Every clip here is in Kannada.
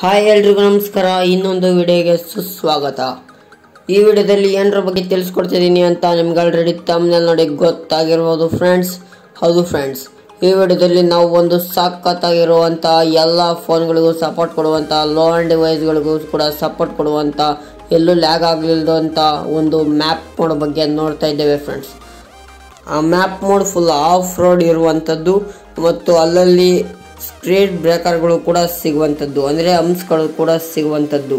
ಹಾಯ್ ಎಲ್ರಿಗೂ ನಮಸ್ಕಾರ ಇನ್ನೊಂದು ವಿಡಿಯೋಗೆ ಸುಸ್ವಾಗತ ಈ ವಿಡಿಯೋದಲ್ಲಿ ಏನರ ಬಗ್ಗೆ ತಿಳಿಸ್ಕೊಡ್ತಿದ್ದೀನಿ ಅಂತ ನಿಮ್ಗೆ ಆಲ್ರೆಡಿ ತಮ್ಮನಲ್ಲಿ ನೋಡಿ ಗೊತ್ತಾಗಿರ್ಬೋದು ಫ್ರೆಂಡ್ಸ್ ಹೌದು ಫ್ರೆಂಡ್ಸ್ ಈ ವಿಡಿಯೋದಲ್ಲಿ ನಾವು ಒಂದು ಸಖತ್ತಾಗಿರುವಂಥ ಎಲ್ಲ ಫೋನ್ಗಳಿಗೂ ಸಪೋರ್ಟ್ ಕೊಡುವಂಥ ಲೋ ಆ್ಯಂಡ್ ಡಿವೈಸ್ಗಳಿಗೂ ಕೂಡ ಸಪೋರ್ಟ್ ಕೊಡುವಂಥ ಎಲ್ಲೂ ಲ್ಯಾಗ್ ಆಗಲಿಲ್ಲದಂಥ ಒಂದು ಮ್ಯಾಪ್ ಮೋಡ್ ಬಗ್ಗೆ ನೋಡ್ತಾ ಇದ್ದೇವೆ ಫ್ರೆಂಡ್ಸ್ ಆ map mode full off road ಇರುವಂಥದ್ದು ಮತ್ತು ಅಲ್ಲಲ್ಲಿ ಸ್ಟ್ರೀಟ್ ಬ್ರೇಕರ್ಗಳು ಕೂಡ ಸಿಗುವಂಥದ್ದು ಅಂದರೆ ಹಂಪ್ಸ್ಗಳು ಕೂಡ ಸಿಗುವಂಥದ್ದು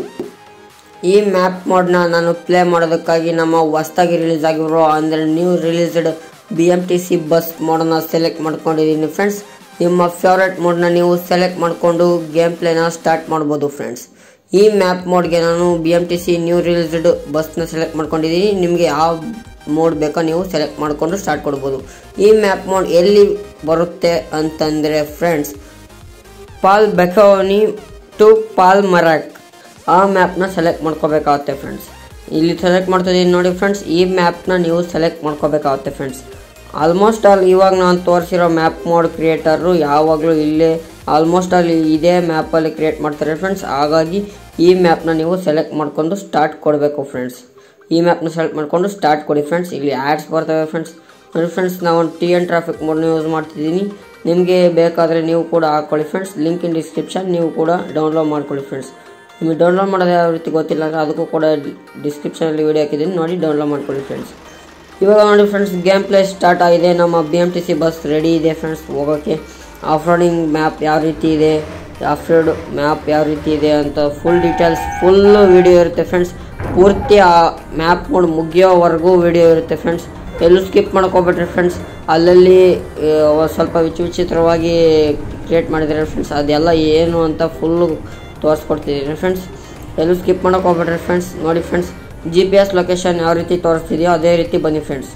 ಈ ಮ್ಯಾಪ್ ಮೋಡ್ನ ನಾನು ಪ್ಲೇ ಮಾಡೋದಕ್ಕಾಗಿ ನಮ್ಮ ಹೊಸ್ದಾಗಿ ರಿಲೀಸ್ ಆಗಿರೋ ಅಂದರೆ new released B M T C bus ಮೋಡನ್ನ ಸೆಲೆಕ್ಟ್ ಮಾಡ್ಕೊಂಡಿದ್ದೀನಿ ಫ್ರೆಂಡ್ಸ್ ನಿಮ್ಮ ಫೇವ್ರೆಟ್ ಮೋಡ್ನ ನೀವು ಸೆಲೆಕ್ಟ್ ಮಾಡಿಕೊಂಡು ಗೇಮ್ ಪ್ಲೇನ ಸ್ಟಾರ್ಟ್ ಮಾಡ್ಬೋದು ಫ್ರೆಂಡ್ಸ್ ಈ ಮ್ಯಾಪ್ ಮೋಡ್ಗೆ ನಾನು B M T C new released ಬಸ್ನ ಸೆಲೆಕ್ಟ್ ಮಾಡ್ಕೊಂಡಿದ್ದೀನಿ ನಿಮಗೆ ಯಾವ ಮೋಡ್ ಬೇಕೋ ನೀವು ಸೆಲೆಕ್ಟ್ ಮಾಡಿಕೊಂಡು ಸ್ಟಾರ್ಟ್ ಕೊಡ್ಬೋದು ಈ ಮ್ಯಾಪ್ ಮೋಡ್ ಎಲ್ಲಿ ಬರುತ್ತೆ ಅಂತಂದರೆ ಫ್ರೆಂಡ್ಸ್ ಪಾಲ್ ಬೆಕೋನಿ ಟು ಪಾಲ್ ಮರಾಕ್ ಆ ಮ್ಯಾಪ್ನ ಸೆಲೆಕ್ಟ್ ಮಾಡ್ಕೋಬೇಕಾಗುತ್ತೆ ಫ್ರೆಂಡ್ಸ್ ಇಲ್ಲಿ ಸೆಲೆಕ್ಟ್ ಮಾಡ್ತಿದ್ದೀನಿ ನೋಡಿ ಫ್ರೆಂಡ್ಸ್ ಈ ಮ್ಯಾಪ್ನ ನೀವು ಸೆಲೆಕ್ಟ್ ಮಾಡ್ಕೋಬೇಕಾಗುತ್ತೆ ಫ್ರೆಂಡ್ಸ್ ಆಲ್ಮೋಸ್ಟ್ ಆಲ್ ಇವಾಗ ನಾನು ತೋರಿಸಿರೋ ಮ್ಯಾಪ್ ಮೋಡ್ ಕ್ರಿಯೇಟರು ಯಾವಾಗಲೂ ಇಲ್ಲೇ ಆಲ್ಮೋಸ್ಟ್ ಆಲ್ ಇದೇ ಮ್ಯಾಪಲ್ಲಿ ಕ್ರಿಯೇಟ್ ಮಾಡ್ತಾರೆ ಫ್ರೆಂಡ್ಸ್ ಹಾಗಾಗಿ ಈ ಮ್ಯಾಪ್ನ ನೀವು ಸೆಲೆಕ್ಟ್ ಮಾಡ್ಕೊಂಡು ಸ್ಟಾರ್ಟ್ ಕೊಡಬೇಕು ಫ್ರೆಂಡ್ಸ್ ಈ ಮ್ಯಾಪ್ನ ಸೆಲೆಕ್ಟ್ ಮಾಡಿಕೊಂಡು ಸ್ಟಾರ್ಟ್ ಕೊಡಿ ಫ್ರೆಂಡ್ಸ್ ಇಲ್ಲಿ ಆ್ಯಡ್ಸ್ ಬರ್ತವೆ ಫ್ರೆಂಡ್ಸ್ ನೋಡಿ ಫ್ರೆಂಡ್ಸ್ ನಾವು ಟಿ ಎನ್ ಟ್ರಾಫಿಕ್ ಮೋಡ್ನ ಯೂಸ್ ಮಾಡ್ತಿದ್ದೀನಿ ನಿಮಗೆ ಬೇಕಾದರೆ ನೀವು ಕೂಡ ಹಾಕ್ಕೊಳ್ಳಿ ಫ್ರೆಂಡ್ಸ್ ಲಿಂಕ್ ಇನ್ ಡಿಸ್ಕ್ರಿಪ್ಷನ್ ನೀವು ಕೂಡ ಡೌನ್ಲೋಡ್ ಮಾಡ್ಕೊಳ್ಳಿ ಫ್ರೆಂಡ್ಸ್ ನಿಮಗೆ ಡೌನ್ಲೋಡ್ ಮಾಡೋದು ಯಾವ ರೀತಿ ಗೊತ್ತಿಲ್ಲ ಅಂದರೆ ಅದಕ್ಕೂ ಕೂಡ ಡಿಸ್ಕ್ರಿಪ್ಷನಲ್ಲಿ ವಿಡಿಯೋ ಹಾಕಿದ್ದೀನಿ ನೋಡಿ ಡೌನ್ಲೋಡ್ ಮಾಡ್ಕೊಳ್ಳಿ ಫ್ರೆಂಡ್ಸ್ ಇವಾಗ ನೋಡಿ ಫ್ರೆಂಡ್ಸ್ ಗೇಮ್ ಪ್ಲೇ ಸ್ಟಾರ್ಟ್ ಆಗಿದೆ ನಮ್ಮ B M T C bus ready ಇದೆ ಫ್ರೆಂಡ್ಸ್ ಹೋಗೋಕ್ಕೆ ಆಫ್ ರೋಡಿಂಗ್ ಮ್ಯಾಪ್ ಯಾವ ರೀತಿ ಇದೆ ಆಫ್ ರೋಡ್ ಮ್ಯಾಪ್ ಯಾವ ರೀತಿ ಇದೆ ಅಂತ ಫುಲ್ ಡೀಟೇಲ್ಸ್ ಫುಲ್ ವಿಡಿಯೋ ಇರುತ್ತೆ ಫ್ರೆಂಡ್ಸ್ ಪೂರ್ತಿ ಆ ಮ್ಯಾಪ್ ಮೋಡ್ ಮುಗಿಯೋವರೆಗೂ ವಿಡಿಯೋ ಇರುತ್ತೆ ಫ್ರೆಂಡ್ಸ್ ಎಲ್ಲೂ ಸ್ಕಿಪ್ ಮಾಡ್ಕೋಬೇಡ್ರಿ ಫ್ರೆಂಡ್ಸ್ ಅಲ್ಲಲ್ಲಿ ಆ, ಒಂದ್ ಸ್ವಲ್ಪ ವಿಚಿ ವಿಚಿತ್ರವಾಗಿ ಕ್ರಿಯೇಟ್ ಮಾಡಿದ್ದಾರೆ ಫ್ರೆಂಡ್ಸ್ ಅದೆಲ್ಲ ಏನು ಅಂತ ಫುಲ್ಲು ತೋರಿಸ್ಕೊಡ್ತಿದ್ದೀನಿ ಫ್ರೆಂಡ್ಸ್ ಎಲ್ಲೂ ಸ್ಕಿಪ್ ಮಾಡೋಕೆ ಹೋಗ್ಬೇಡ್ರಿ ಫ್ರೆಂಡ್ಸ್ ನೋಡಿ friends G P S location ಯಾವ ರೀತಿ ತೋರಿಸ್ತಿದೆಯೋ ಅದೇ ರೀತಿ ಬನ್ನಿ ಫ್ರೆಂಡ್ಸ್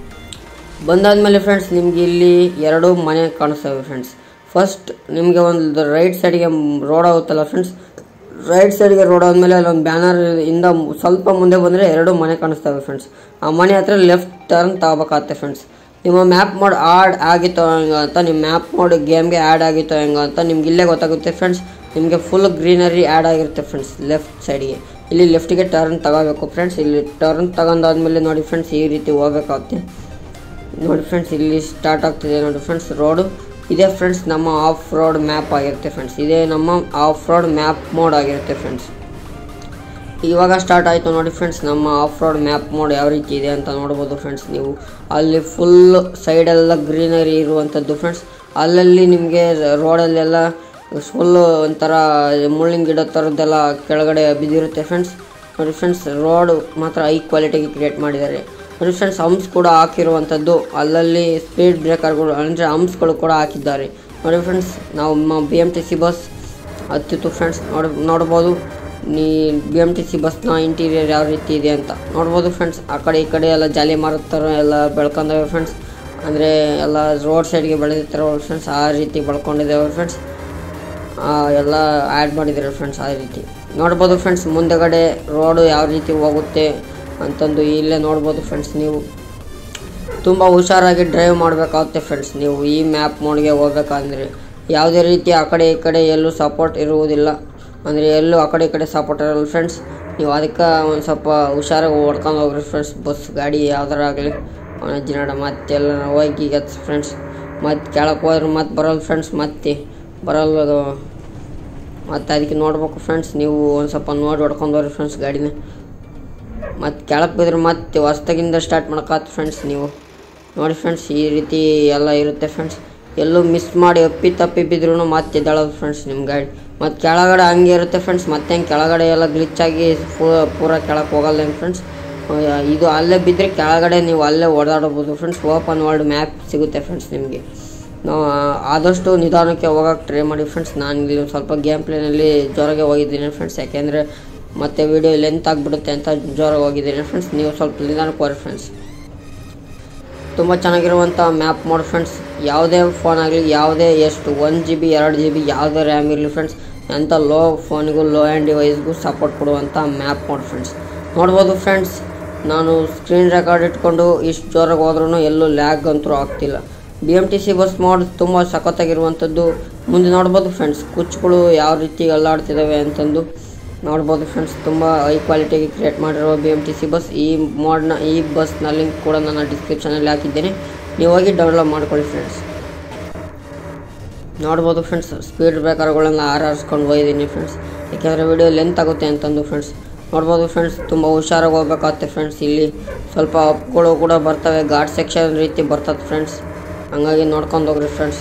ಬಂದಾದ್ಮೇಲೆ ಫ್ರೆಂಡ್ಸ್ ನಿಮ್ಗೆ ಇಲ್ಲಿ ಎರಡು ಮನೆ ಕಾಣಿಸ್ತವೆ ಫ್ರೆಂಡ್ಸ್ ಫಸ್ಟ್ ನಿಮಗೆ ಒಂದು ರೈಟ್ ಸೈಡ್ಗೆ ರೋಡ್ ಆಗುತ್ತಲ್ಲ ಫ್ರೆಂಡ್ಸ್ ರೈಟ್ ಸೈಡ್ಗೆ ರೋಡ್ ಆದಮೇಲೆ ಅಲ್ಲೊಂದು ಬ್ಯಾನರ್ ಇಂದ ಸ್ವಲ್ಪ ಮುಂದೆ ಬಂದರೆ ಎರಡು ಮನೆ ಕಾಣಿಸ್ತವೆ ಫ್ರೆಂಡ್ಸ್ ಆ ಮನೆ ಹತ್ರ ಲೆಫ್ಟ್ ಟರ್ನ್ ತಗೋಬೇಕಾಗತ್ತೆ ಫ್ರೆಂಡ್ಸ್ ನಿಮ್ಮ ಮ್ಯಾಪ್ ಮೋಡ್ ಆಡ್ ಆಗಿತ್ತೋ ಹೆಂಗ ಅಂತ ನಿಮ್ಮ ಮ್ಯಾಪ್ ಮೋಡ್ ಗೇಮ್ಗೆ ಆ್ಯಡ್ ಆಗಿತ್ತೋ ಹೆಂಗ ಅಂತ ನಿಮ್ಗೆ ಇಲ್ಲೇ ಗೊತ್ತಾಗುತ್ತೆ ಫ್ರೆಂಡ್ಸ್ ನಿಮಗೆ ಫುಲ್ ಗ್ರೀನರಿ ಆ್ಯಡ್ ಆಗಿರುತ್ತೆ ಫ್ರೆಂಡ್ಸ್ ಲೆಫ್ಟ್ ಸೈಡ್ಗೆ ಇಲ್ಲಿ ಲೆಫ್ಟಿಗೆ ಟರ್ನ್ ತಗೋಬೇಕು ಫ್ರೆಂಡ್ಸ್ ಇಲ್ಲಿ ಟರ್ನ್ ತಗೊಂಡಾದ್ಮೇಲೆ ನೋಡಿ ಫ್ರೆಂಡ್ಸ್ ಈ ರೀತಿ ಹೋಗ್ಬೇಕಾಗುತ್ತೆ ನೋಡಿ ಫ್ರೆಂಡ್ಸ್ ಇಲ್ಲಿ ಸ್ಟಾರ್ಟ್ ಆಗ್ತಿದೆ ನೋಡಿ ಫ್ರೆಂಡ್ಸ್ ರೋಡು ಇದೇ ಫ್ರೆಂಡ್ಸ್ ನಮ್ಮ ಆಫ್ ರೋಡ್ ಮ್ಯಾಪ್ ಆಗಿರುತ್ತೆ ಫ್ರೆಂಡ್ಸ್ ಇದೇ ನಮ್ಮ ಆಫ್ ರೋಡ್ ಮ್ಯಾಪ್ ಮೋಡ್ ಆಗಿರುತ್ತೆ ಫ್ರೆಂಡ್ಸ್ ಇವಾಗ ಸ್ಟಾರ್ಟ್ ಆಯಿತು ನೋಡಿ ಫ್ರೆಂಡ್ಸ್ ನಮ್ಮ ಆಫ್ ರೋಡ್ ಮ್ಯಾಪ್ ಮೋಡ್ ಯಾವ ರೀತಿ ಇದೆ ಅಂತ ನೋಡ್ಬೋದು ಫ್ರೆಂಡ್ಸ್ ನೀವು ಅಲ್ಲಿ ಫುಲ್ ಸೈಡೆಲ್ಲ ಗ್ರೀನರಿ ಇರುವಂಥದ್ದು ಫ್ರೆಂಡ್ಸ್ ಅಲ್ಲಲ್ಲಿ ನಿಮಗೆ ರೋಡಲ್ಲೆಲ್ಲ ಫುಲ್ಲು ಒಂಥರ ಮುಳ್ಳಿನ ಗಿಡ ಥರದ್ದೆಲ್ಲ ಕೆಳಗಡೆ ಬಿದ್ದಿರುತ್ತೆ ಫ್ರೆಂಡ್ಸ್ ನೋಡಿ ಫ್ರೆಂಡ್ಸ್ ರೋಡ್ ಮಾತ್ರ ಹೈ ಕ್ವಾಲಿಟಿಗೆ ಕ್ರಿಯೇಟ್ ಮಾಡಿದ್ದಾರೆ ನೋಡಿ ಫ್ರೆಂಡ್ಸ್ ಹಂಪ್ಸ್ ಕೂಡ ಹಾಕಿರುವಂಥದ್ದು ಅಲ್ಲಲ್ಲಿ ಸ್ಪೀಡ್ ಬ್ರೇಕರ್ಗಳು ಅಂದರೆ ಹಂಪ್ಸ್ಗಳು ಕೂಡ ಹಾಕಿದ್ದಾರೆ ನೋಡಿ ಫ್ರೆಂಡ್ಸ್ ನಾವು B M T C bus ಹತ್ತಿತ್ತು ಫ್ರೆಂಡ್ಸ್ ನೋಡ್ ನೋಡ್ಬೋದು ನೀ ಬಿ ಎಮ್ ಟಿ ಸಿ ಬಸ್ನ ಇಂಟೀರಿಯರ್ ಯಾವ ರೀತಿ ಇದೆ ಅಂತ ನೋಡ್ಬೋದು ಫ್ರೆಂಡ್ಸ್ ಆ ಕಡೆ ಈ ಕಡೆ ಎಲ್ಲ ಜಾಲಿ ಮರದ ಥರ ಎಲ್ಲ ಬೆಳ್ಕೊಂಡವೆ ಫ್ರೆಂಡ್ಸ್ ಅಂದರೆ ಎಲ್ಲ ರೋಡ್ ಸೈಡ್ಗೆ ಬೆಳೆದಿರ್ತಾರೆ ಫ್ರೆಂಡ್ಸ್ ಆ ರೀತಿ ಬೆಳ್ಕೊಂಡಿದ್ದಾವೆ ಫ್ರೆಂಡ್ಸ್ ಎಲ್ಲ ಆ್ಯಡ್ ಮಾಡಿದ್ದಾರೆ ಫ್ರೆಂಡ್ಸ್ ಆ ರೀತಿ ನೋಡ್ಬೋದು ಫ್ರೆಂಡ್ಸ್ ಮುಂದೆಗಡೆ ರೋಡು ಯಾವ ರೀತಿ ಹೋಗುತ್ತೆ ಅಂತಂದು ಇಲ್ಲೇ ನೋಡ್ಬೋದು ಫ್ರೆಂಡ್ಸ್ ನೀವು ತುಂಬ ಹುಷಾರಾಗಿ ಡ್ರೈವ್ ಮಾಡಬೇಕಾಗುತ್ತೆ ಫ್ರೆಂಡ್ಸ್ ನೀವು ಈ ಮ್ಯಾಪ್ ಮೋಡ್ಗೆ ಹೋಗ್ಬೇಕಂದ್ರೆ ಯಾವುದೇ ರೀತಿ ಆ ಕಡೆ ಈ ಕಡೆ ಎಲ್ಲೂ ಸಪೋರ್ಟ್ ಇರುವುದಿಲ್ಲ ಅಂದರೆ ಎಲ್ಲೂ ಆ ಕಡೆ ಈ ಕಡೆ ಸಪೋರ್ಟ್ ಇರಲ್ಲ ಫ್ರೆಂಡ್ಸ್ ನೀವು ಅದಕ್ಕೆ ಒಂದು ಸ್ವಲ್ಪ ಹುಷಾರಾಗಿ ಓಡ್ಕೊಂಡು ಹೋಗ್ರಿ ಫ್ರೆಂಡ್ಸ್ ಬಸ್ ಗಾಡಿ ಯಾವ್ದಾರ ಆಗಲಿ ಜಿನಾಡ ಮತ್ತೆಲ್ಲ ಹೋಗಿ ಫ್ರೆಂಡ್ಸ್ ಮತ್ತೆ ಕೆಳಕ್ಕೆ ಹೋದ್ರೆ ಮತ್ತೆ ಬರಲ್ಲ ಫ್ರೆಂಡ್ಸ್ ಮತ್ತೆ ಬರಲ್ಲ ಅದು ಮತ್ತು ಅದಕ್ಕೆ ನೋಡ್ಬೇಕು ಫ್ರೆಂಡ್ಸ್ ನೀವು ಒಂದು ಸ್ವಲ್ಪ ನೋಡಿ ಹೊಡ್ಕೊಂಡು ಹೋಗ್ರಿ ಫ್ರೆಂಡ್ಸ್ ಗಾಡಿನ ಮತ್ತು ಕೆಳಕ್ಕೆ ಬಿದ್ರೆ ಮತ್ತೆ ಹೊಸ್ದಾಗಿಂದ ಸ್ಟಾರ್ಟ್ ಮಾಡೋಕ್ಕಾತ್ ಫ್ರೆಂಡ್ಸ್ ನೀವು ನೋಡಿ ಫ್ರೆಂಡ್ಸ್ ಈ ರೀತಿ ಎಲ್ಲ ಇರುತ್ತೆ ಫ್ರೆಂಡ್ಸ್ ಎಲ್ಲೂ ಮಿಸ್ ಮಾಡಿ ಅಪ್ಪಿ ತಪ್ಪಿ ಬಿದ್ರೂ ಮತ್ತೆ ಎದ್ದೇಳೋದು ಫ್ರೆಂಡ್ಸ್ ನಿಮ್ಮ ಗಾಡಿ ಮತ್ತು ಕೆಳಗಡೆ ಹಂಗೆ ಇರುತ್ತೆ ಫ್ರೆಂಡ್ಸ್ ಮತ್ತೆ ಹಂಗೆ ಕೆಳಗಡೆ ಎಲ್ಲ ಗ್ಲಿಚ್ಚಾಗಿ ಪೂ ಪೂರ ಕೆಳಕ್ಕೆ ಹೋಗಲ್ಲ ಏನು ಫ್ರೆಂಡ್ಸ್ ಇದು ಅಲ್ಲೇ ಬಿದ್ದರೆ ಕೆಳಗಡೆ ನೀವು ಅಲ್ಲೇ ಓಡಾಡಬೋದು ಫ್ರೆಂಡ್ಸ್ ಓಪನ್ ವರ್ಲ್ಡ್ ಮ್ಯಾಪ್ ಸಿಗುತ್ತೆ ಫ್ರೆಂಡ್ಸ್ ನಿಮಗೆ ನಾವು ಆದಷ್ಟು ನಿಧಾನಕ್ಕೆ ಹೋಗೋಕೆ ಟ್ರೈ ಮಾಡಿ ಫ್ರೆಂಡ್ಸ್ ನಾನು ಇಲ್ಲಿ ಒಂದು ಸ್ವಲ್ಪ ಗೇಮ್ ಪ್ಲೇನಲ್ಲಿ ಜೋರಾಗೆ ಹೋಗಿದ್ದೀನಿ ಫ್ರೆಂಡ್ಸ್ ಯಾಕೆಂದರೆ ಮತ್ತೆ ವಿಡಿಯೋ ಲೆಂತ್ ಆಗಿಬಿಡುತ್ತೆ ಅಂತ ಜೋರಾಗಿ ಹೋಗಿದ್ದೀನಿ ಫ್ರೆಂಡ್ಸ್ ನೀವು ಸ್ವಲ್ಪ ನಿಧಾನಕ್ಕೆ ಹೋರಿ ಫ್ರೆಂಡ್ಸ್ ತುಂಬ ಚೆನ್ನಾಗಿರುವಂಥ ಮ್ಯಾಪ್ ಮೋಡ್ ಫ್ರೆಂಡ್ಸ್ ಯಾವುದೇ ಫೋನ್ ಆಗಲಿ ಯಾವುದೇ ಎಷ್ಟು ಒನ್ ಜಿ ಬಿ ಎರಡು ಜಿ ಬಿ ಯಾವುದೇ ರ್ಯಾಮ್ ಇರಲಿ ಫ್ರೆಂಡ್ಸ್ ಎಂಥ ಲೋ ಫೋನಿಗೂ ಲೋ ಆ್ಯಂಡ್ ಡಿವೈಸ್ಗೂ ಸಪೋರ್ಟ್ ಕೊಡುವಂಥ ಮ್ಯಾಪ್ ಮೋಡ್ ಫ್ರೆಂಡ್ಸ್ ನೋಡ್ಬೋದು ಫ್ರೆಂಡ್ಸ್ ನಾನು ಸ್ಕ್ರೀನ್ ರೆಕಾರ್ಡ್ ಇಟ್ಕೊಂಡು ಇಷ್ಟು ಜೋರಾಗಿ ಹೋದ್ರೂ ಎಲ್ಲೂ ಲ್ಯಾಗ್ ಅಂತೂ ಆಗ್ತಿಲ್ಲ B M T C bus mode ತುಂಬ ಸಖತ್ತಾಗಿರುವಂಥದ್ದು ಮುಂದೆ ನೋಡ್ಬೋದು ಫ್ರೆಂಡ್ಸ್ ಕುಚ್ಚುಗಳು ಯಾವ ರೀತಿ ಅಲ್ಲಾಡ್ತಿದ್ದಾವೆ ಅಂತಂದು ನೋಡ್ಬೋದು ಫ್ರೆಂಡ್ಸ್ ತುಂಬ ಹೈ ಕ್ವಾಲಿಟಿಯಾಗಿ ಕ್ರಿಯೇಟ್ ಮಾಡಿರುವ B M T C bus ಈ ಮೋಡ್ನ ಈ ಬಸ್ನ ಲಿಂಕ್ ಕೂಡ ನಾನು ಡಿಸ್ಕ್ರಿಪ್ಷನಲ್ಲಿ ಹಾಕಿದ್ದೇನೆ ನೀವು ಹೋಗಿ ಡೌನ್ಲೋಡ್ ಮಾಡ್ಕೊಳ್ಳಿ ಫ್ರೆಂಡ್ಸ್ ನೋಡ್ಬೋದು ಫ್ರೆಂಡ್ಸ್ ಸ್ಪೀಡ್ ಬ್ರೇಕರ್ಗಳನ್ನ ಆರಿಸ್ಕೊಂಡು ಹೋಗಿದ್ದೀನಿ ಫ್ರೆಂಡ್ಸ್ ಯಾಕೆಂದರೆ ವಿಡಿಯೋ ಲೆಂತ್ ಆಗುತ್ತೆ ಅಂತಂದು ಫ್ರೆಂಡ್ಸ್ ನೋಡ್ಬೋದು ಫ್ರೆಂಡ್ಸ್ ತುಂಬ ಹುಷಾರಾಗಿ ಹೋಗ್ಬೇಕಾಗುತ್ತೆ ಫ್ರೆಂಡ್ಸ್ ಇಲ್ಲಿ ಸ್ವಲ್ಪ ಅಪ್ಗಳು ಕೂಡ ಬರ್ತವೆ ಘಾಟ್ ಸೆಕ್ಷನ್ ರೀತಿ ಬರ್ತದೆ ಫ್ರೆಂಡ್ಸ್ ಹಂಗಾಗಿ ನೋಡ್ಕೊಂಡು ಹೋಗ್ರಿ ಫ್ರೆಂಡ್ಸ್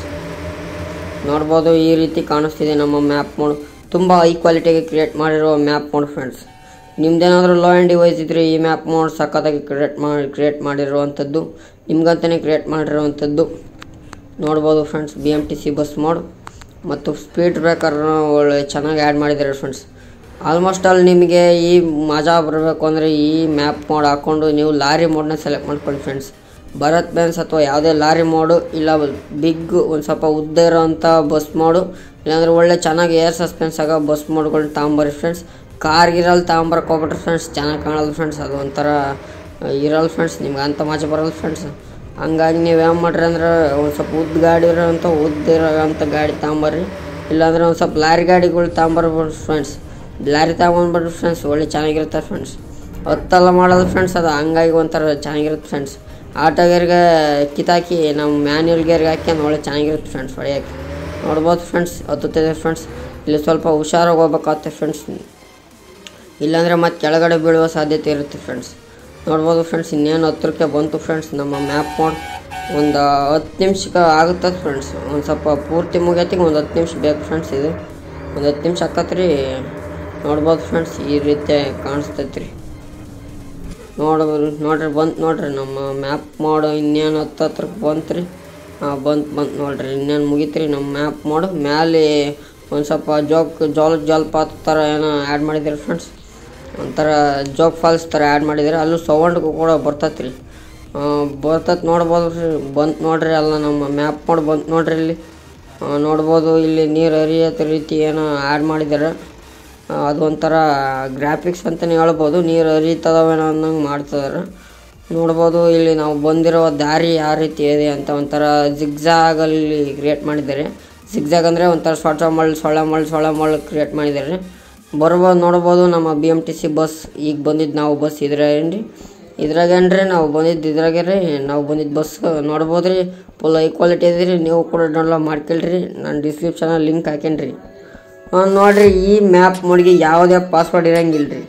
ನೋಡ್ಬೋದು ಈ ರೀತಿ ಕಾಣಿಸ್ತಿದೆ ನಮ್ಮ ಮ್ಯಾಪ್ ಮೋಡ್ ತುಂಬ ಹೈ ಕ್ವಾಲಿಟಿಯಾಗಿ ಕ್ರಿಯೇಟ್ ಮಾಡಿರುವ ಮ್ಯಾಪ್ ಮೋಡ್ ಫ್ರೆಂಡ್ಸ್ ನಿಮ್ದೇನಾದರೂ ಲೋ ಆ್ಯಂಡ್ ಡಿವೈಸ್ ಇದ್ದರೆ ಈ ಮ್ಯಾಪ್ ಮೋಡ್ ಸಖತ್ತಾಗಿ ಕ್ರಿಯೇಟ್ ಮಾಡಿ ಕ್ರಿಯೇಟ್ ಮಾಡಿರುವಂಥದ್ದು ನಿಮ್ಗಂತಲೇ ಕ್ರಿಯೇಟ್ ಮಾಡಿರುವಂಥದ್ದು ನೋಡ್ಬೋದು friends B M T C bus mode ಮತ್ತು ಸ್ಪೀಡ್ ಬ್ರೇಕರ್ನ ಒಳ್ಳೆ ಚೆನ್ನಾಗಿ ಆ್ಯಡ್ ಮಾಡಿದ್ದಾರೆ ಫ್ರೆಂಡ್ಸ್ ಆಲ್ಮೋಸ್ಟ್ ಆಲ್ ನಿಮಗೆ ಈ ಮಜಾ ಬರಬೇಕು ಅಂದರೆ ಈ ಮ್ಯಾಪ್ ಮೋಡ್ ಹಾಕ್ಕೊಂಡು ನೀವು ಲಾರಿ ಮೋಡ್ನ ಸೆಲೆಕ್ಟ್ ಮಾಡ್ಕೊಳ್ಳಿ ಫ್ರೆಂಡ್ಸ್ ಭರತ್ ಬೆನ್ಸ್ ಅಥವಾ ಯಾವುದೇ ಲಾರಿ ಮೋಡು ಇಲ್ಲ ಬಿಗ್ ಒಂದು ಸ್ವಲ್ಪ ಉದ್ದ ಇರೋವಂಥ ಬಸ್ ಮೋಡು ಇಲ್ಲಾಂದ್ರೆ ಒಳ್ಳೆ ಚೆನ್ನಾಗಿ ಏರ್ ಸಸ್ಪೆನ್ಸ್ ಆಗೋ ಬಸ್ ಮೋಡ್ಗಳನ್ನ ತಗೊಂಬರ್ರಿ ಫ್ರೆಂಡ್ಸ್ ಕಾರ್ ಗಿರಲ್ಲಿ ತಗೊಂಬರಕ್ಕೆ ಹೋಗ್ಬಿಟ್ರೆ ಫ್ರೆಂಡ್ಸ್ ಚೆನ್ನಾಗಿ ಕಾಣಲ್ಲ ಫ್ರೆಂಡ್ಸ್ ಅದು ಒಂಥರ ಇರಲ್ಲ ಫ್ರೆಂಡ್ಸ್ ನಿಮ್ಗೆ ಅಂಥ ಮಜಾ ಬರಲ್ಲ ಫ್ರೆಂಡ್ಸ್ ಹಂಗಾಗಿ ನೀವು ಏನು ಮಾಡ್ರಿ ಅಂದ್ರೆ ಒಂದು ಸ್ವಲ್ಪ ಉದ್ದ ಗಾಡಿ ಇರೋಂಥ ಉದ್ದ ಇರೋಂಥ ಗಾಡಿ ತಗೊಂಬರ್ರಿ ಇಲ್ಲಾಂದ್ರೆ ಒಂದು ಸ್ವಲ್ಪ ಲಾರಿ ಗಾಡಿಗಳು ತಗೊಂಬರ್ಬೋದು ಫ್ರೆಂಡ್ಸ್ ಲಾರಿ ತಗೊಂಡ್ಬಿಡ್ರಿ ಫ್ರೆಂಡ್ಸ್ ಒಳ್ಳೆ ಚೆನ್ನಾಗಿರುತ್ತೆ ಫ್ರೆಂಡ್ಸ್ ಹೊತ್ತೆಲ್ಲ ಮಾಡೋದು ಫ್ರೆಂಡ್ಸ್ ಅದು ಹಂಗಾಗಿ ಒಂಥರ ಚೆನ್ನಾಗಿರುತ್ತೆ ಫ್ರೆಂಡ್ಸ್ ಆಟೋ ಗೇರ್ಗೆ ಕಿತ್ತಾಕಿ ನಮ್ಮ ಮ್ಯಾನ್ಯಲ್ ಗೇರ್ಗೆ ಹಾಕಿ ಒಳ್ಳೆ ಚೆನ್ನಾಗಿರುತ್ತೆ ಫ್ರೆಂಡ್ಸ್ ಹೊಡೆಯೋಕ್ಕೆ ನೋಡ್ಬೋದು ಫ್ರೆಂಡ್ಸ್ ಹತ್ತುತ್ತಿದೆ ಫ್ರೆಂಡ್ಸ್ ಇಲ್ಲಿ ಸ್ವಲ್ಪ ಹುಷಾರಾಗಿ ಹೋಗ್ಬೇಕಾಗುತ್ತೆ ಫ್ರೆಂಡ್ಸ್ ಇಲ್ಲಾಂದರೆ ಮತ್ತೆ ಕೆಳಗಡೆ ಬೀಳುವ ಸಾಧ್ಯತೆ ಇರುತ್ತೆ ಫ್ರೆಂಡ್ಸ್ ನೋಡ್ಬೋದು ಫ್ರೆಂಡ್ಸ್ ಇನ್ನೇನು ಹತ್ರಕ್ಕೆ ಬಂತು ಫ್ರೆಂಡ್ಸ್ ನಮ್ಮ ಮ್ಯಾಪ್ ಮೋಡ್ ಒಂದು ಹತ್ತು ನಿಮಿಷಕ್ಕೆ ಆಗುತ್ತದೆ ಫ್ರೆಂಡ್ಸ್ ಒಂದು ಸ್ವಲ್ಪ ಪೂರ್ತಿ ಮುಗಿಯತ್ತಿಗೆ ಒಂದು ಹತ್ತು ನಿಮಿಷ ಬೇಕು ಫ್ರೆಂಡ್ಸ್ ಇದು ಒಂದು ಹತ್ತು ನಿಮಿಷ ಆಕತ್ರಿ ನೋಡ್ಬೋದು ಫ್ರೆಂಡ್ಸ್ ಈ ರೀತಿ ಕಾಣಿಸ್ತೈತೆ ರೀ ನೋಡ್ಬೋದು ನೋಡ್ರಿ ಬಂತು ನೋಡ್ರಿ ನಮ್ಮ ಮ್ಯಾಪ್ ಮಾಡೋ ಇನ್ನೇನು ಹತ್ತು ಹತ್ರಕ್ಕೆ ಬಂತು ರೀ ಹಾಂ ಬಂತು ಬಂತು ನೋಡ್ರಿ ಇನ್ನೇನು ಮುಗೀತು ನಮ್ಮ ಮ್ಯಾಪ್ ಮಾಡು ಮ್ಯಾಲೆ ಒಂದು ಸ್ವಲ್ಪ ಜೋಕ್ ಜೋಲ್ ಜಲಪಾತ ಥರ ಏನೋ ಆ್ಯಡ್ ಮಾಡಿದ್ದಾರೆ ಫ್ರೆಂಡ್ಸ್ ಒಂಥರ ಜೋಗ್ ಫಾಲ್ಸ್ ಥರ ಆ್ಯಡ್ ಮಾಡಿದ್ದಾರೆ ಅಲ್ಲೂ ಸೌಂಡ್ಗೂ ಕೂಡ ಬರ್ತೈತೆ ರೀ ಬರ್ತೈತೆ ನೋಡ್ಬೋದು ರೀ ಬಂತು ನೋಡ್ರಿ ಎಲ್ಲ ನಮ್ಮ ಮ್ಯಾಪ್ ಮಾಡಿ ಬಂತು ನೋಡ್ರಿ ಇಲ್ಲಿ ಆ, ನೋಡ್ಬೋದು ಇಲ್ಲಿ ನೀರು ಹರಿಯೋ ರೀತಿ ಏನೋ ಆ್ಯಡ್ ಮಾಡಿದ್ದಾರೆ ಆ, ಅದು ಒಂಥರ ಗ್ರಾಫಿಕ್ಸ್ ಅಂತಲೇ ಹೇಳ್ಬೋದು ನೀರು ಹರಿತದವೇನೋ ಅನ್ನಂಗೆ ಮಾಡ್ತಿದ್ದಾರೆ ನೋಡ್ಬೋದು ಇಲ್ಲಿ ನಾವು ಬಂದಿರೋ ದಾರಿ ಯಾವ ರೀತಿ ಇದೆ ಅಂತ ಒಂಥರ ಜಿಗ್ಜಾಗಲ್ಲಿ ಕ್ರಿಯೇಟ್ ಮಾಡಿದ್ದಾರೆ ಜಿಗ್ಜಾಗ್ ಅಂದರೆ ಒಂಥರ ಸೊಳ್ಳ ಮಳ್ಳು ಸೊಳ್ಳ ಮಳ್ಳು ಸೊಳ್ಳ ಮಳ್ಳು ಕ್ರಿಯೇಟ್ ಮಾಡಿದ್ದಾರೆ ಬರ್ಬೋದು ನೋಡ್ಬೋದು ನಮ್ಮ B M T C bus ಈಗ ಬಂದಿದ್ದು ನಾವು ಬಸ್ ಇದ್ರಾಗೇನ್ರಿ ಇದ್ರಾಗೇನ್ರಿ ನಾವು ಬಂದಿದ್ದು ಇದ್ರಾಗೆ ರೀ ನಾವು ಬಂದಿದ್ದು ಬಸ್ ನೋಡ್ಬೋದು ರೀ ಫುಲ್ ಹೈ ಕ್ವಾಲಿಟಿ ಇದೆ ರೀ ನೀವು ಕೂಡ ಡೌನ್ಲೋಡ್ ಮಾಡ್ಕೊಳ್ರಿ ನಾನು ಡಿಸ್ಕ್ರಿಪ್ಷನಲ್ಲಿ ಲಿಂಕ್ ಹಾಕೇನ್ರಿ ಹಾಂ ನೋಡ್ರಿ ಈ ಮ್ಯಾಪ್ ಮೋಡ್ಗೆ ಯಾವುದೇ ಪಾಸ್ವರ್ಡ್ ಇರಂಗಿಲ್ಲ ರೀ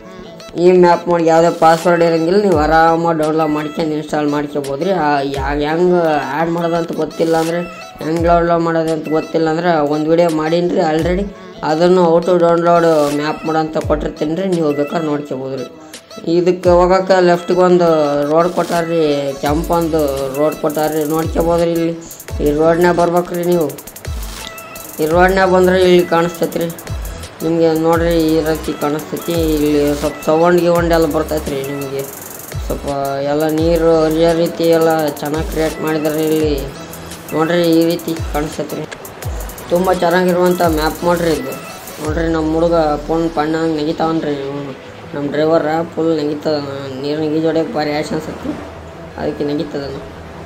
ಈ ಮ್ಯಾಪ್ ಮಾಡಿ ಯಾವುದೇ ಪಾಸ್ವರ್ಡ್ ಇರಂಗಿಲ್ಲ ನೀವು ಆರಾಮಾಗಿ ಡೌನ್ಲೋಡ್ ಮಾಡ್ಕೊಂಡು ಇನ್ಸ್ಟಾಲ್ ಮಾಡ್ಕೋಬೋದು ರೀ ಹೆಂಗೆ ಆ್ಯಡ್ ಮಾಡೋದಂತ ಗೊತ್ತಿಲ್ಲ ಅಂದರೆ ಹೆಂಗೆ ಡೌನ್ಲೋಡ್ ಮಾಡೋದು ಅಂತ ಗೊತ್ತಿಲ್ಲ ಅಂದ್ರೆ ಒಂದು ವಿಡಿಯೋ ಮಾಡೀನಿ ರೀ ಆಲ್ರೆಡಿ ಅದನ್ನು ಔಟು ಡೌನ್ಲೋಡ್ ಮ್ಯಾಪ್ ಮಾಡಂತ ಕೊಟ್ಟಿರ್ತೀನಿ ರೀ ನೀವು ಬೇಕಾದ್ರೆ ನೋಡ್ಕೋಬೋದು ರೀ ಇದಕ್ಕೆ ಹೋಗೋಕೆ ಲೆಫ್ಟಿಗೆ ಒಂದು ರೋಡ್ ಕೊಟ್ಟಾರ್ರಿ ಕೆಂಪೊಂದು ರೋಡ್ ಕೊಟ್ಟಾರ್ರಿ ನೋಡ್ಕೋಬೋದು ರೀ ಇಲ್ಲಿ ಈ ರೋಡ್ನಾಗ ಬರ್ಬೇಕು ರೀ ನೀವು ಈ ರೋಡ್ನಾಗ ಬಂದ್ರೆ ಇಲ್ಲಿ ಕಾಣಿಸ್ತೈತಿ ರೀ ನಿಮಗೆ ನೋಡ್ರಿ ಈ ರೀತಿ ಕಾಣಿಸ್ತೈತಿ ಇಲ್ಲಿ ಸ್ವಲ್ಪ ಸೌಂಡ್ ಗಿವಂಡ್ ಎಲ್ಲ ಬರ್ತೈತೆ ರೀ ನಿಮಗೆ ಸ್ವಲ್ಪ ಎಲ್ಲ ನೀರು ಹರಿಯೋ ರೀತಿ ಎಲ್ಲ ಚೆನ್ನಾಗಿ ಕ್ರಿಯೇಟ್ ಮಾಡಿದ್ದಾರೆ ಇಲ್ಲಿ ನೋಡ್ರಿ ಈ ರೀತಿ ಕಾಣಿಸ್ತೈತೆ ರೀ ತುಂಬ ಚೆನ್ನಾಗಿರುವಂಥ ಮ್ಯಾಪ್ ಮಾಡ್ರಿ ಇದು ನೋಡ್ರಿ ನಮ್ಮ ಹುಡುಗ ಫೋನ್ ಪಣ್ಣಂಗೆ ನೆಗಿತಾವನ್ರಿ ಇವ್ನು. ನಮ್ಮ ಡ್ರೈವರ ಫುಲ್ ನೆಗಿತದ ನೀರು ನೆಗಿ ಜೋಡಿಯಕ್ಕೆ ಭಾರಿ ಆಶ್ ಅನ್ಸತ್ತೆ ಅದಕ್ಕೆ ನೆಗಿತದನು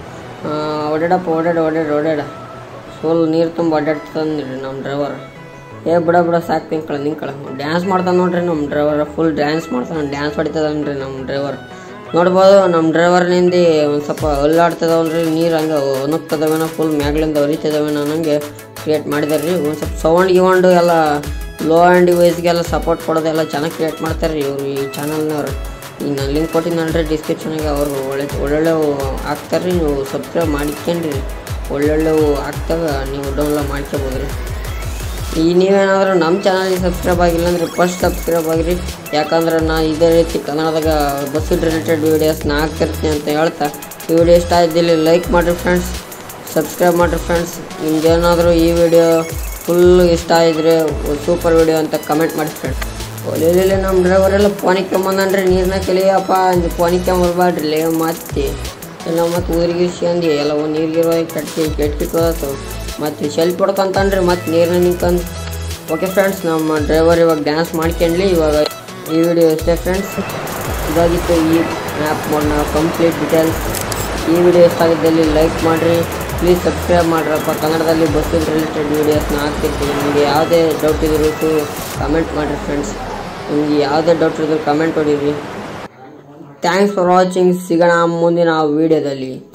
ಓಡಾಡಪ್ಪ ಓಡಾಡ ಓಡಾಡ ಓಡಾಡ ಫುಲ್ ನೀರು ತುಂಬ ಅಡ್ಡಾಡ್ತದಂದ್ರಿ ನಮ್ಮ ಡ್ರೈವರ್ ಏ ಬಿಡ ಬಿಡ ಸಾಕು ನಿಂಕಳ ನಿಂಕಳ ಡ್ಯಾನ್ಸ್ ಮಾಡ್ತಾನೆ ನೋಡ್ರಿ ನಮ್ಮ ಡ್ರೈವರ್ ಫುಲ್ ಡ್ಯಾನ್ಸ್ ಮಾಡ್ತಾನೆ ಡ್ಯಾನ್ಸ್ ಹೊಡಿತದನ್ರಿ ನಮ್ಮ ಡ್ರೈವರ್ ನೋಡ್ಬೋದು ನಮ್ಮ ಡ್ರೈವರ್ನಿಂದ ಒಂದು ಸ್ವಲ್ಪ ಅಲ್ಲಾಡ್ತದವನ್ರಿ ನೀರು ಹಂಗೆ ಒಣಗ್ತದವೇನೋ ಫುಲ್ ಮ್ಯಾಗ್ಲಿಂದ ಹರಿತದವೇನೋ ಅನ್ನಂಗೆ ಕ್ರಿಯೇಟ್ ಮಾಡಿದಾರೆ ರೀ ಒಂದು ಸ್ವಲ್ಪ ಸೌಂಡ್ ಗಿವಂಡು ಎಲ್ಲ ಲೋ ಆ್ಯಂಡ್ ಡಿವೈಸ್ಗೆಲ್ಲ ಸಪೋರ್ಟ್ ಕೊಡೋದೆಲ್ಲ ಚೆನ್ನಾಗಿ ಕ್ರಿಯೇಟ್ ಮಾಡ್ತಾರೆ ರೀ ಇವರು ಈ ಚಾನಲ್ನವ್ರು ಈಗ ನಾನು ಲಿಂಕ್ ಕೊಟ್ಟಿದ್ದಲ್ರಿ ಡಿಸ್ಕ್ರಿಪ್ಷನಾಗೆ ಅವರು ಒಳ್ಳೆ ಒಳ್ಳೊಳ್ಳೆವು ಹಾಕ್ತಾರೆ ರೀ ನೀವು ಸಬ್ಸ್ಕ್ರೈಬ್ ಮಾಡ್ಕೊಂಡ್ರಿ ಒಳ್ಳೊಳ್ಳೆವು ಹಾಕ್ತಾಗ ನೀವು ಡೌನ್ಲೋಡ್ ಮಾಡ್ಕೋಬೋದು ರೀ ಈ ನೀವೇನಾದರೂ ನಮ್ಮ ಚಾನಲ್ಗೆ ಸಬ್ಸ್ಕ್ರೈಬ್ ಆಗಿಲ್ಲ ಅಂದರೆ ಫಸ್ಟ್ ಸಬ್ಸ್ಕ್ರೈಬ್ ಆಗಿರಿ ಯಾಕಂದ್ರೆ ನಾನು ಇದೇ ರೀತಿ ಕನ್ನಡದಾಗ ಬಸ್ ರಿಲೇಟೆಡ್ ವೀಡಿಯೋಸ್ನ ಹಾಕ್ತಿರ್ತೀನಿ ಅಂತ ಹೇಳ್ತಾ ಈ ವಿಡಿಯೋ ಇಷ್ಟ ಇದ್ದಲ್ಲಿ ಲೈಕ್ ಮಾಡಿರಿ ಫ್ರೆಂಡ್ಸ್ ಸಬ್ಸ್ಕ್ರೈಬ್ ಮಾಡಿರಿ ಫ್ರೆಂಡ್ಸ್ ನಿಮ್ಗೇನಾದರೂ ಈ ವಿಡಿಯೋ ಫುಲ್ ಇಷ್ಟ ಇದ್ದರೆ ಸೂಪರ್ ವಿಡಿಯೋ ಅಂತ ಕಮೆಂಟ್ ಮಾಡಿ ಫ್ರೆಂಡ್ಸ್ ಒಲೆಯಲ್ಲಿ ನಮ್ಮ ಡ್ರೈವರ್ ಎಲ್ಲ ಫೋನಿಗೆ ಬಂದನ್ರಿ ನೀರನ್ನ ಕಲಿಯಪ್ಪ ಅಂದು ಫೋನಿಗೆ ಬರಬಾಡ್ರಿ ಲೇ ಮತ್ತೆ ಎಲ್ಲ ಮತ್ತು ಊರಿಗೆ ಅಂದು ಎಲ್ಲ ಒಂದು ನೀರಿಗೆ ಕಟ್ಟಿ ಕೆಟ್ಕಿಟ್ಟು ಮತ್ತು ಶೆಲ್ಫ್ ಹೊಡ್ಕೊಂತಾನ್ರಿ ಮತ್ತು ನೀರನ್ನ ನಿಂತ್ಕೊಂಡು ಓಕೆ ಫ್ರೆಂಡ್ಸ್ ನಮ್ಮ ಡ್ರೈವರ್ ಇವಾಗ ಡ್ಯಾನ್ಸ್ ಮಾಡ್ಕೊಂಡ್ಲಿ ಇವಾಗ ಈ ವಿಡಿಯೋ ಇಷ್ಟೇ ಫ್ರೆಂಡ್ಸ್ ಇದಾಗಿತ್ತು ಈ ಮ್ಯಾಪ್ ಮೋಡ್ನ ಕಂಪ್ಲೀಟ್ ಡೀಟೇಲ್ಸ್ ಈ ವಿಡಿಯೋ ಇಷ್ಟ ಆಗಿದ್ದಲ್ಲಿ ಲೈಕ್ ಮಾಡಿರಿ ಪ್ಲೀಸ್ ಸಬ್ಸ್ಕ್ರೈಬ್ ಮಾಡ್ರಪ್ಪ ಕನ್ನಡದಲ್ಲಿ ಬಸ್ ರಿಲೇಟೆಡ್ ವೀಡಿಯೋಸ್ನ ಹಾಕ್ತಿರ್ತೀನಿ ನಿಮಗೆ ಯಾವುದೇ ಡೌಟ್ ಇದ್ರೂ ಕಮೆಂಟ್ ಮಾಡಿರಿ ಫ್ರೆಂಡ್ಸ್ ನಿಮಗೆ ಯಾವುದೇ ಡೌಟ್ ಇದ್ರೂ ಕಮೆಂಟ್ ಹೊಡೀರಿ ಥ್ಯಾಂಕ್ಸ್ ಫಾರ್ ವಾಚಿಂಗ್ ಸಿಗೋಣ ಮುಂದಿನ ವೀಡಿಯೋದಲ್ಲಿ